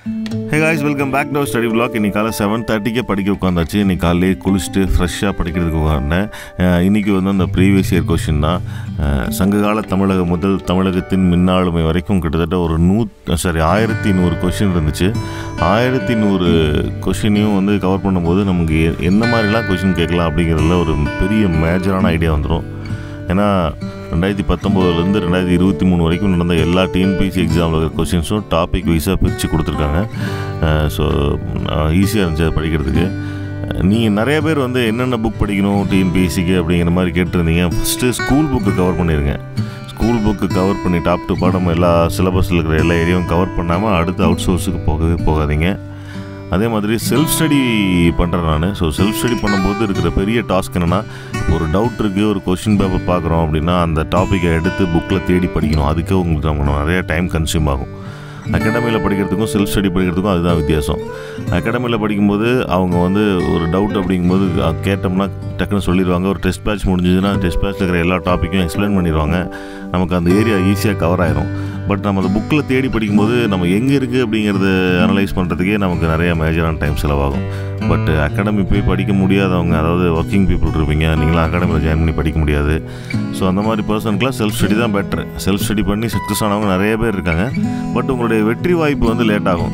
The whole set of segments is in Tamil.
hey guys welcome back to study vlog இன்னைக்கு காலை செவன் தேர்ட்டிக்கே படிக்க உட்காந்தாச்சு இன்னைக்கு காலையிலே குளிச்சுட்டு ஃப்ரெஷ்ஷாக படிக்கிறதுக்கு உட்காந்தேன் அஹ் இன்னைக்கு வந்து அந்த ப்ரீவியஸ் இயர் கொஷின் தான் அஹ் சங்ககால தமிழக முதல் தமிழகத்தின் மின்னாளுமை வரைக்கும் கிட்டத்தட்ட ஒரு நூ சாரி ஆயிரத்தி நூறு கொஷின் இருந்துச்சு ஆயிரத்தி நூறு கொஷினையும் வந்து கவர் பண்ணும்போது நமக்கு எ- என்ன மாதிரிலாம் கொஷின் கேட்கலாம் அப்படிங்கிறதுல ஒரு பெரிய மேஜரான ஐடியா வந்துடும் ஏன்னா ரெண்டாயிரத்தி பத்தொம்போதுலேருந்து ரெண்டாயிரத்தி இருபத்தி மூணு வரைக்கும் நடந்த எல்லா டிஎன்பிசி எக்ஸாமில் இருக்கிற கொஷின்ஸும் டாபிக் வைஸாக பிரித்து கொடுத்துருக்காங்க ஸோ ஈஸியாக இருந்துச்சு அதை படிக்கிறதுக்கு நீங்கள் நிறைய பேர் வந்து என்னென்ன புக் படிக்கணும் டிஎன்பிஎஸ்சிக்கு அப்படிங்கிற மாதிரி கேட்டிருந்தீங்க ஃபஸ்ட்டு ஸ்கூல் புக்கு கவர் பண்ணிடுங்க ஸ்கூல் புக்கு கவர் பண்ணி டாப் டு பாடம் எல்லா சிலபஸில் இருக்கிற எல்லா ஏரியாவும் கவர் பண்ணாமல் அடுத்து அவுட் சோர்ஸுக்கு போகவே போகாதீங்க அதே மாதிரி செல்ஃப் ஸ்டடி பண்ணுறேன் நான் ஸோ செல்ஃப் ஸ்டடி பண்ணும்போது இருக்கிற பெரிய டாஸ்க் என்னென்னா ஒரு டவுட் இருக்குது ஒரு கொஷின் பேப்பர் பார்க்குறோம் அப்படின்னா அந்த டாப்பிக்கை எடுத்து புக்கில் தேடி படிக்கணும் அதுக்கே உங்களுக்கு நமக்கு நிறைய டைம் கன்சியூம் ஆகும் அகாடமியில் படிக்கிறதுக்கும் செல்ஃப் ஸ்டடி படிக்கிறதுக்கும் அதுதான் வித்தியாசம் அகாடமியில் படிக்கும்போது அவங்க வந்து ஒரு டவுட் அப்படிங்கும்போது அஹ், கேட்டோம்னா டக்குன்னு சொல்லிடுவாங்க ஒரு டெஸ்ட் பேட்ச் முடிஞ்சதுன்னா டெஸ்ட் பேட்ச்சில் இருக்கிற எல்லா டாப்பிக்கும் எக்ஸ்பிளைன் பண்ணிடுவாங்க நமக்கு அந்த ஏரியா ஈஸியாக கவர் ஆயிரும் பட் நம்ம அந்த புக்கில் தேடி படிக்கும்போது நம்ம எங்கே இருக்குது அப்படிங்கிறத அனலைஸ் பண்ணுறதுக்கே நமக்கு நிறைய மேஜரான டைம் செலவாகும் பட் அகாடமி போய் படிக்க முடியாதவங்க அதாவது ஒர்க்கிங் பீப்புள் இருப்பீங்க நீங்களாம் அகாடமியில் ஜாயின் பண்ணி படிக்க முடியாது ஸோ அந்த மாதிரி பர்சனுக்குலாம் செல்ஃப் ஸ்டடி தான் பெட்ரு செல்ஃப் ஸ்டடி பண்ணி சக்ஸஸ் ஆனவங்க நிறைய பேர் இருக்காங்க பட் உங்களுடைய வெற்றி வாய்ப்பு வந்து லேட் ஆகும்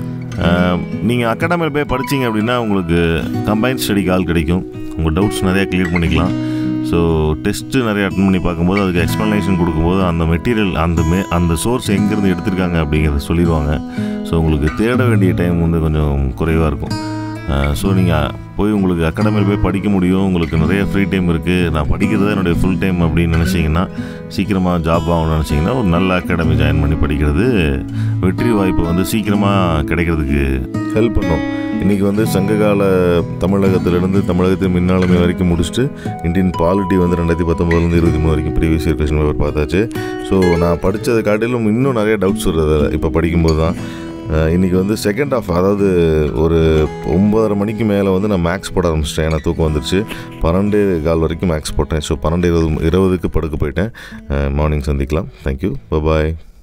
நீங்கள் அகாடமியில் போய் படிச்சீங்க அப்படின்னா உங்களுக்கு கம்பைன் ஸ்டடிக்கு ஆள் கிடைக்கும் உங்கள் டவுட்ஸ் நிறையா கிளியர் பண்ணிக்கலாம் ஸோ டெஸ்ட்டு நிறைய அட்டன் பண்ணி பார்க்கும்போது அதுக்கு எக்ஸ்ப்ளனேஷன் கொடுக்கும்போது அந்த மெட்டீரியல் அந்த மே அந்த சோர்ஸ் எங்கேருந்து எடுத்திருக்காங்க அப்படிங்கிறத சொல்லிடுவாங்க ஸோ உங்களுக்கு தேட வேண்டிய டைம் வந்து கொஞ்சம் குறைவாக இருக்கும் ஸோ நீங்கள் போய் உங்களுக்கு அகாடமியில் போய் படிக்க முடியும் உங்களுக்கு நிறைய ஃப்ரீ டைம் இருக்குது நான் படிக்கிறது தான் என்னுடைய ஃபுல் டைம் அப்படின்னு நினச்சிங்கன்னா சீக்கிரமாக ஜாப் ஆகணும்னு நினச்சிங்கன்னா ஒரு நல்ல அகாடமி ஜாயின் பண்ணி படிக்கிறது வெற்றி வாய்ப்பு வந்து சீக்கிரமாக கிடைக்கிறதுக்கு ஹெல்ப் பண்ணும் இன்றைக்கி வந்து சங்ககால தமிழகத்திலிருந்து தமிழகத்தின் மின்னாளுமை வரைக்கும் முடிச்சுட்டு இந்தியன் பாலிட்டி வந்து ரெண்டாயிரத்தி பத்தொம்பதுலேருந்து இருபத்தி மூணு வரைக்கும் ப்ரீவியஸ் இயர் கொஸ்டின் பேப்பர் பார்த்தாச்சு ஸோ நான் படித்ததை காட்டிலும் இன்னும் நிறைய டவுட்ஸ் வருது இப்போ படிக்கும்போது தான் அஹ் இன்னைக்கு வந்து செகண்ட் ஆஃப் அதாவது ஒரு ஒம்பதரை மணிக்கு மேலே வந்து நான் மேக்ஸ் போட ஆரம்பிச்சிட்டேன் ஏன்னா தூக்கம் வந்துருச்சு பன்னெண்டு கால் வரைக்கும் மேக்ஸ் போட்டேன் ஸோ பன்னெண்டு இருபது இருபதுக்கு படுக்க போயிட்டேன் மார்னிங் சந்திக்கலாம் தேங்க்யூ பாய்